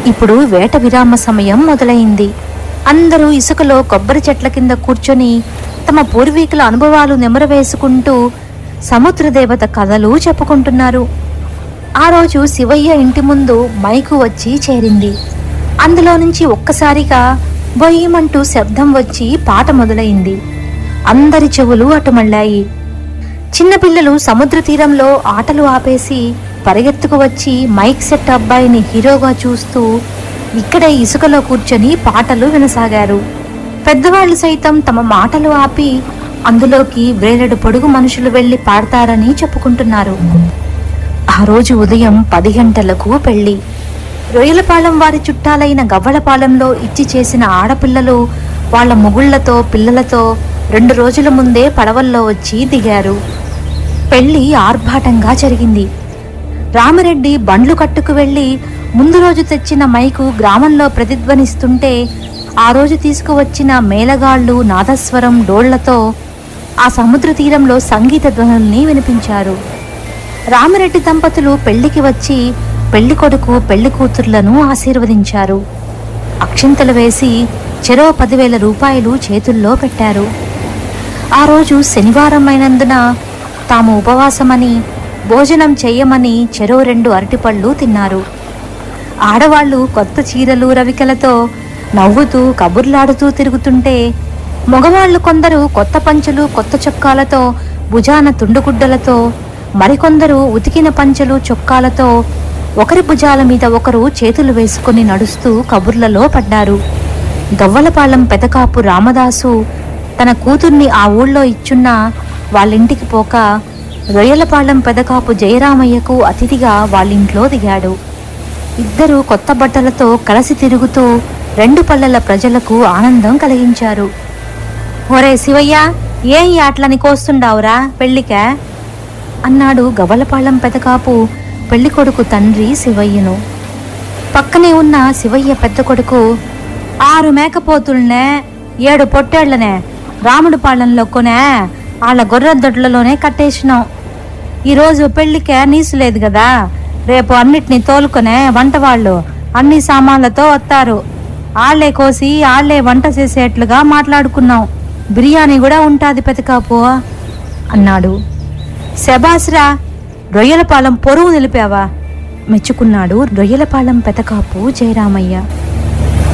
ఇప్పుడు వేట విరామ సమయం మొదలైంది అందరూ ఇసుకలో కొబ్బరి చెట్ల కింద కూర్చొని తమ పూర్వీకుల అనుభవాలు నెమరవేసుకుంటూ సముద్రదేవత కథలు చెప్పుకుంటున్నారు ఆ రోజు శివయ్య ఇంటి ముందు మైకు వచ్చి చేరింది అందులో నుంచి ఒక్కసారిగా బొయ్యమంటూ శబ్దం వచ్చి పాట మొదలైంది అందరి చెవులు అటుమళ్ళాయి చిన్నపిల్లలు సముద్ర తీరంలో ఆటలు ఆపేసి పరిగెత్తుకు వచ్చి మైక్ సెట్ అబ్బాయిని హీరోగా చూస్తూ ఇక్కడే ఇసుకలో కూర్చొని పాటలు వినసాగారు పెద్దవాళ్ళు సైతం తమ మాటలు ఆపి అందులోకి వేలెడు పొడుగు మనుషులు వెళ్లి పాడతారని చెప్పుకుంటున్నారు ఆ రోజు ఉదయం పది గంటలకు పెళ్లి రొయ్యలపాలెం వారి చుట్టాలైన గవ్వలపాలెంలో ఇచ్చి చేసిన ఆడపిల్లలు వాళ్ళ మొగుళ్లతో పిల్లలతో రెండు రోజుల ముందే పడవల్లో వచ్చి దిగారు పెళ్లి ఆర్భాటంగా జరిగింది రామిరెడ్డి బండ్లు కట్టుకు వెళ్లి ముందు రోజు తెచ్చిన మైకు గ్రామంలో ప్రతిధ్వనిస్తుంటే ఆ రోజు తీసుకువచ్చిన మేళగాళ్ళు నాదస్వరం డోళ్లతో ఆ సముద్ర తీరంలో సంగీత ధ్వనుల్ని వినిపించారు రామిరెడ్డి దంపతులు పెళ్లికి వచ్చి పెళ్లి కొడుకు పెళ్లి కూతుర్లను ఆశీర్వదించారు అక్షింతలు వేసి చెరో పదివేల రూపాయలు చేతుల్లో పెట్టారు ఆ రోజు శనివారం అయినందున తాము ఉపవాసమని భోజనం చెయ్యమని చెరో రెండు అరటిపళ్ళు తిన్నారు ఆడవాళ్ళు కొత్త చీరలు రవికలతో నవ్వుతూ కబుర్లాడుతూ తిరుగుతుంటే మగవాళ్ళు కొందరు కొత్త పంచలు కొత్త చొక్కాలతో భుజాన తుండుగుడ్డలతో మరికొందరు ఉతికిన పంచలు చొక్కాలతో ఒకరి భుజాల మీద ఒకరు చేతులు వేసుకుని నడుస్తూ కబుర్లలో పడ్డారు గవ్వలపాలెం పెదకాపు రామదాసు తన కూతుర్ని ఆ ఊళ్ళో ఇచ్చున్నా వాళ్ళింటికి పోక రొయ్యలపాలెం పెదకాపు జయరామయ్యకు అతిథిగా వాళ్ళింట్లో దిగాడు ఇద్దరు కొత్త బట్టలతో కలిసి తిరుగుతూ రెండు పల్లెల ప్రజలకు ఆనందం కలిగించారు ఒరే శివయ్య ఏం ఈ ఆటలని కోస్తుండావురా పెళ్ళికా అన్నాడు గవలపాళెం పెదకాపు పెళ్లి కొడుకు తండ్రి శివయ్యను పక్కనే ఉన్న శివయ్య పెద్ద కొడుకు ఆరు మేకపోతుల్నే ఏడు పొట్టేళ్లనే రాముడి పాలెంలో కొనే వాళ్ళ గొర్రె దొడ్లలోనే కట్టేసినాం ఈరోజు పెళ్లికే నీసు లేదు కదా రేపు అన్నిటినీ తోలుకొనే వంట వాళ్ళు అన్ని సామాన్లతో వస్తారు ఆళ్లే కోసి ఆళ్లే వంట చేసేట్లుగా మాట్లాడుకున్నాం బిర్యానీ కూడా ఉంటాది పెతకాపు అన్నాడు శబాస్రా రొయ్యలపాలెం పొరుగు నిలిపావా మెచ్చుకున్నాడు రొయ్యలపాలెం పెతకాపు జయరామయ్య